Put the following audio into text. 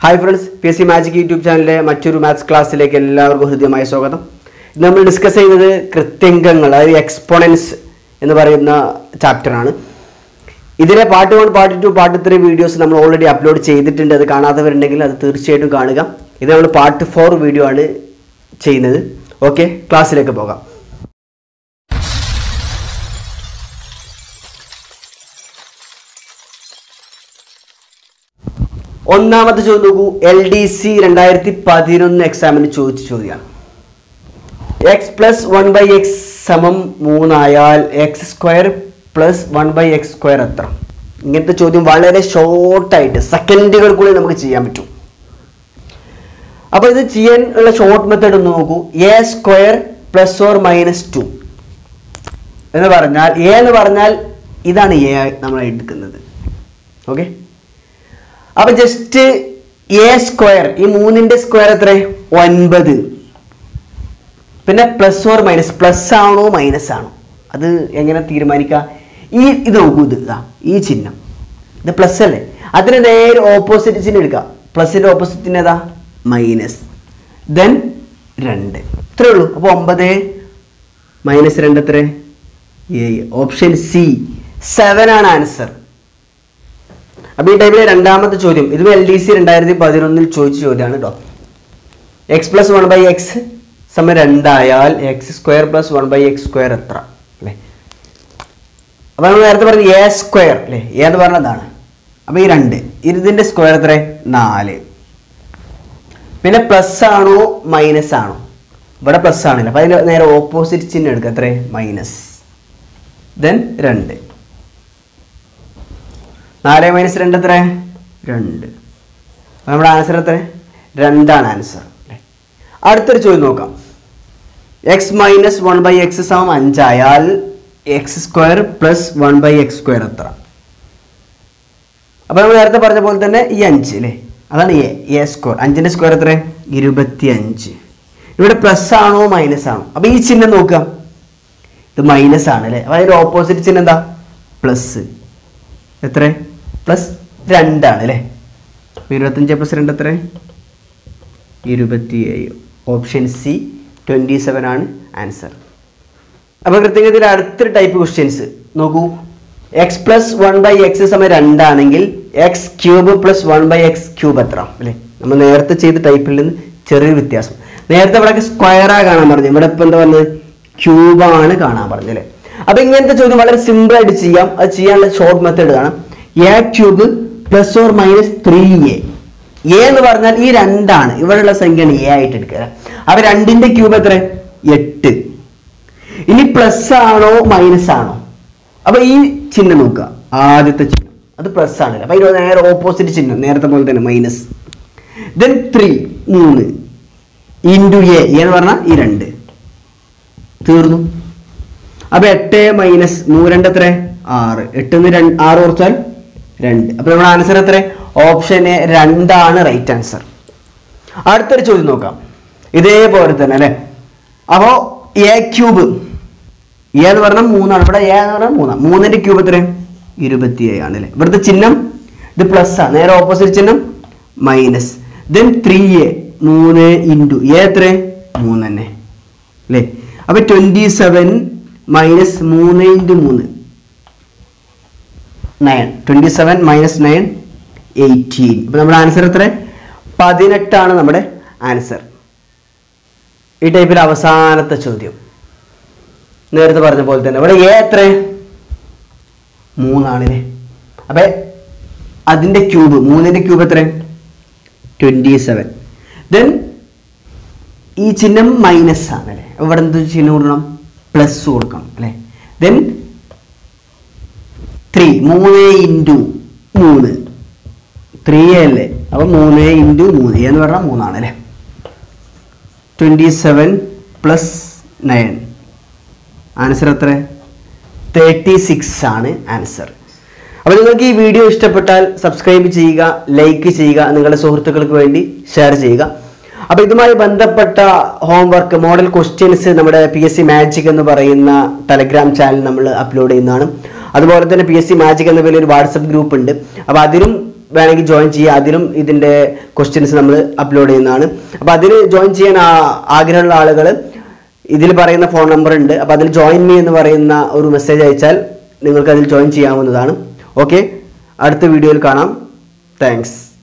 hi friends P S C magic YouTube ചാനലിലെ മറ്റൊരു maths ക്ലാസ്സിലേക്ക് എല്ലാവർക്കും ഹൃദ്യമായ സ്വാഗതം ഇന്ന് നമ്മൾ ഡിസ്കസ് ചെയ്യുന്നത് കൃത്യംഗങ്ങൾ അതായത് എക്സ്പോണൻസ് എന്ന് പറയുന്ന ചാപ്റ്ററാണ് ഇതിലെ part one part two part three videos നമ്മൾ ഓൾറെഡി അപ്ലോഡ് ചെയ്തിട്ടുണ്ട് അത് കാണാത്തവരുണ്ടെങ്കിൽ അത് തീർച്ചയായിട്ടും കാണുക ഇത് നമ്മൾ പാർട്ട് ഫോർ വീഡിയോ ആണ് ചെയ്യുന്നത് ഓക്കെ ക്ലാസ്സിലേക്ക് പോകാം ഒന്നാമത്തെ ചോദ്യം നോക്കൂ എൽ ഡി സി രണ്ടായിരത്തി പതിനൊന്ന് എക്സാമിന് ചോദിച്ച ചോദ്യമാണ് x plus one by x സമം മൂന്നായാൽ x square plus one by x square എത്ര ഇങ്ങനത്തെ ചോദ്യം വളരെ ഷോർട്ടായിട്ട് സെക്കൻഡുകൾക്കുള്ളിൽ നമുക്ക് ചെയ്യാൻ പറ്റും അപ്പോൾ ഇത് ചെയ്യാൻ ഉള്ള ഷോർട്ട് മെത്തേഡ് ഒന്ന് നോക്കൂ a square plus or minus two എന്ന് പറഞ്ഞാൽ എ എന്ന് പറഞ്ഞാൽ ഇതാണ് എ നമ്മൾ എടുക്കുന്നത് ഓക്കെ അപ്പൊ ജസ്റ്റ് എ സ്ക്വയർ ഈ മൂന്നിന്റെ സ്ക്വയർ എത്ര ഒൻപത് പിന്നെ പ്ലസ് ഓർ മൈനസ് പ്ലസ് ആണോ മൈനസ് ആണോ അത് എങ്ങനെ തീരുമാനിക്കുക ഈ ഇത് നോക്കൂ ഇത് ഇതാ ഈ ചിഹ്നം ഇത് പ്ലസ് അല്ലേ അതിന് നേരെ ഓപ്പോസിറ്റ് ചിഹ്നം എടുക്കുക പ്ലസിന്റെ ഓപ്പോസിറ്റ് ഏതാ മൈനസ് ദെൻ രണ്ട് ഇത്രേ ഉള്ളൂ അപ്പോൾ ഒമ്പത് മൈനസ് രണ്ട് എത്ര ഏഴ് ഓപ്ഷൻ സി സെവൻ ആണ് ആൻസർ അപ്പൊ ഈ ടൈപ്പിലെ രണ്ടാമത്തെ ചോദ്യം ഇത് എൽ ഡി സി രണ്ടായിരത്തി പതിനൊന്നിൽ ചോദിച്ച ചോദ്യമാണ് കേട്ടോ x plus one by x സമയം രണ്ടായാൽ x square plus one by x square എത്ര അല്ലേ അപ്പൊ നമ്മൾ നേരത്തെ പറഞ്ഞ എ സ്ക്വയർ അല്ലേ എ എന്ന് പറഞ്ഞതാണ് അപ്പൊ ഈ രണ്ട് ഇതിന്റെ സ്ക്വയർ എത്ര നാല് പിന്നെ പ്ലസ് ആണോ മൈനസ് ആണോ ഇവിടെ പ്ലസ് ആണല്ലോ അപ്പൊ അതിന് നേരെ ഓപ്പോസിറ്റ് ചിഹ്നം എടുക്കുക എത്ര മൈനസ് ദെൻ രണ്ട് നാല് മൈനസ് രണ്ട് എത്ര രണ്ട് അപ്പൊ നമ്മുടെ ആൻസർ എത്ര രണ്ടാണ് ആൻസർ അല്ലേ അടുത്തൊരു ചോദ്യം നോക്കാം x minus one by x സമം അഞ്ചായാൽ x square plus one by x square എത്ര അപ്പൊ നമ്മൾ നേരത്തെ പറഞ്ഞ പോലെ തന്നെ ഈ അഞ്ച് അല്ലേ അതാണ് എ എ സ്ക്വയർ അഞ്ചിന്റെ സ്ക്വയർ എത്ര ഇരുപത്തി അഞ്ച് ഇവിടെ പ്ലസ് ആണോ മൈനസ് ആണോ അപ്പൊ ഈ ചിഹ്നം നോക്കുക ഇത് മൈനസ് ആണ് അല്ലേ അപ്പൊ അതിന്റെ ഓപ്പോസിറ്റ് ചിഹ്നം എന്താ പ്ലസ് എത്ര പ്ലസ് രണ്ടാണ് അല്ലേ അപ്പോൾ ഇരുപത്തഞ്ച് പ്ലസ് രണ്ട് എത്ര ഇരുപത്തി ഏഴ് ഓപ്ഷൻ സി ട്വൻറ്റി സെവൻ ആണ് ആൻസർ അപ്പോൾ കൃത്യത്തിൽ അടുത്തൊരു ടൈപ്പ് ക്വസ്റ്റ്യൻസ് നോക്കൂ x plus one by x സമയം രണ്ടാണെങ്കിൽ x cube plus one by x cube എത്ര അല്ലേ നമ്മൾ നേരത്തെ ചെയ്ത ടൈപ്പിൽ നിന്ന് ചെറിയൊരു വ്യത്യാസം നേരത്തെ ഇവിടെ സ്ക്വയറാ കാണാൻ പറഞ്ഞു ഇവിടെ ഇപ്പം എന്താ പറഞ്ഞത് ക്യൂബാണ് കാണാൻ പറഞ്ഞത് അല്ലേ അപ്പൊ ഇങ്ങനത്തെ ചോദ്യം വളരെ സിമ്പിൾ ആയിട്ട് ചെയ്യാം അത് ചെയ്യാനുള്ള ഷോർട്ട് മെത്തേഡ് കാണാം a cube plus or minus three a a എന്ന് പറഞ്ഞാൽ ഈ രണ്ടാണ് ഇവിടെയുള്ള സംഖ്യയാണ് എ ആയിട്ട് എടുക്കുക അപ്പൊ രണ്ടിന്റെ ക്യൂബ് എത്ര എട്ട് ഇനി പ്ലസ് ആണോ മൈനസ് ആണോ അപ്പൊ ഈ ചിഹ്നം നോക്കുക ആദ്യത്തെ ചിഹ്നം അത് പ്ലസ് ആണ് അപ്പൊ അതിന് നേരെ ഓപ്പോസിറ്റ് ചിഹ്നം നേരത്തെ പോലെ തന്നെ മൈനസ് ദെൻ ത്രീ മൂന്ന് ഇൻറ്റു എ എന്ന് പറഞ്ഞാൽ ഈ രണ്ട് തീർന്നു അപ്പൊ എട്ട് മൈനസ് മൂന്ന് രണ്ട് എത്ര ആറ് എട്ടിന്ന് രണ്ട് ആറ് കുറച്ചാൽ രണ്ട് അപ്പൊ നമ്മുടെ ആൻസർ എത്ര ഓപ്ഷൻ എ രണ്ടാണ് റൈറ്റ് ആൻസർ അടുത്തൊരു ചോദ്യം നോക്കാം ഇതേപോലെ തന്നെ അല്ലെ അപ്പോ എ ക്യൂബ് എ എന്ന് പറഞ്ഞാൽ മൂന്നാണ് ഇവിടെ എ എന്ന് പറഞ്ഞാൽ മൂന്നാണ് മൂന്നിന്റെ ക്യൂബ് എത്ര ഇരുപത്തി ആണ് അല്ലെ ഇവിടുത്തെ ചിഹ്നം ഇത് പ്ലസ് ആണ് നേരെ ഓപ്പോസിറ്റ് ചിഹ്നം മൈനസ് ദെൻ ത്രീ എ മൂന്ന് ഇൻറ്റു എ എത്ര മൂന്ന് തന്നെ അല്ലേ അപ്പൊ ട്വന്റി സെവൻ മൈനസ് മൂന്ന് ഇൻറ്റു മൂന്ന് nine twenty seven minus nine eighteen അപ്പൊ നമ്മുടെ ആൻസർ എത്ര പതിനെട്ടാണ് നമ്മുടെ ആൻസർ ഈ ടൈപ്പിൽ അവസാനത്തെ ചോദ്യം നേരത്തെ പറഞ്ഞ പോലെ തന്നെ ഇവിടെ എ എത്ര മൂന്നാണല്ലേ അപ്പൊ അതിന്റെ ക്യൂബ് മൂന്നിന്റെ ക്യൂബ് എത്ര ട്വന്റി സെവൻ ദെൻ ഈ ചിഹ്നം മൈനസ് ആണ് അല്ലേ ഇവിടെ എന്ത് ചിഹ്നം കൊടുക്കണം പ്ലസ് കൊടുക്കണം അല്ലേ ദെൻ ത്രീ മൂന്ന് ഇൻറ്റു മൂന്ന് ത്രീ അല്ലേ അപ്പം മൂന്ന് ഇൻറ്റു മൂന്ന് എന്ന് പറഞ്ഞാൽ മൂന്നാണ് അല്ലേ twenty seven plus nine answer എത്ര തേർട്ടി സിക്സ് ആണ് ആൻസർ അപ്പോൾ നിങ്ങൾക്ക് ഈ വീഡിയോ ഇഷ്ടപ്പെട്ടാൽ സബ്സ്ക്രൈബ് ചെയ്യുക ലൈക്ക് ചെയ്യുക നിങ്ങളുടെ സുഹൃത്തുക്കൾക്ക് വേണ്ടി ഷെയർ ചെയ്യുക അപ്പോൾ ഇതുമായി ബന്ധപ്പെട്ട ഹോംവർക്ക് മോഡൽ ക്വസ്റ്റ്യൻസ് നമ്മുടെ പി എസ് സി മാജിക് എന്ന് പറയുന്ന ടെലഗ്രാം ചാനൽ നമ്മൾ അപ്ലോഡ് ചെയ്യുന്നതാണ് അതുപോലെ തന്നെ പി എസ് സി മാജിക് എന്ന പേരിൽ ഒരു വാട്സപ്പ് ഗ്രൂപ്പ് ഉണ്ട് അപ്പോൾ അതിലും വേണമെങ്കിൽ ജോയിൻ ചെയ്യുക അതിലും ഇതിൻ്റെ ക്വസ്റ്റ്യൻസ് നമ്മൾ അപ്ലോഡ് ചെയ്യുന്നതാണ് അപ്പോൾ അതിൽ ജോയിൻ ചെയ്യാൻ ആ- ആഗ്രഹമുള്ള ആളുകൾ ഇതിൽ പറയുന്ന ഫോൺ നമ്പർ ഉണ്ട് അപ്പോൾ അതിൽ ജോയിൻ മീ എന്ന് പറയുന്ന ഒരു മെസ്സേജ് അയച്ചാൽ നിങ്ങൾക്ക് അതിൽ ജോയിൻ ചെയ്യാവുന്നതാണ് ഓക്കെ അടുത്ത വീഡിയോയിൽ കാണാം താങ്ക്സ്